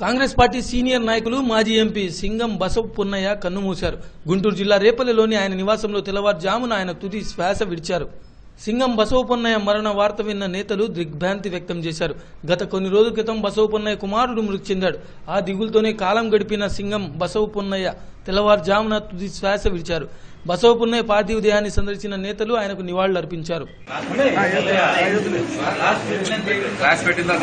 Congress party senior నాయకులు మాజీ MP Singam Basava Punnaiah కన్నుమూశారు గుంటూరు జిల్లా రేపల్లిలోని ఆయన నివాసంలో తెల్లవారుజామున ఆయన తుది శ్వాస విడిచారు సింగం బసవపున్నయ్య మరణ వార్త విన్న నేతలు దిగ్భ్రాంతి వ్యక్తం చేశారు గత కొన్ని రోజుల క్రితం బసవపున్నయ్య కుమారుడు మృతి చెందాడు ఆ దిగులతోనే కాలం గడిపిన సింగం బసవపున్నయ్య తెల్లవారుజామున తుది శ్వాస విడిచారు బసవపున్నయ్య పార్థివ దేహాన్ని సందర్శించిన నేతలు ఆయనకు నివాళులు అర్పించారు క్లాస్ పెట్టిందా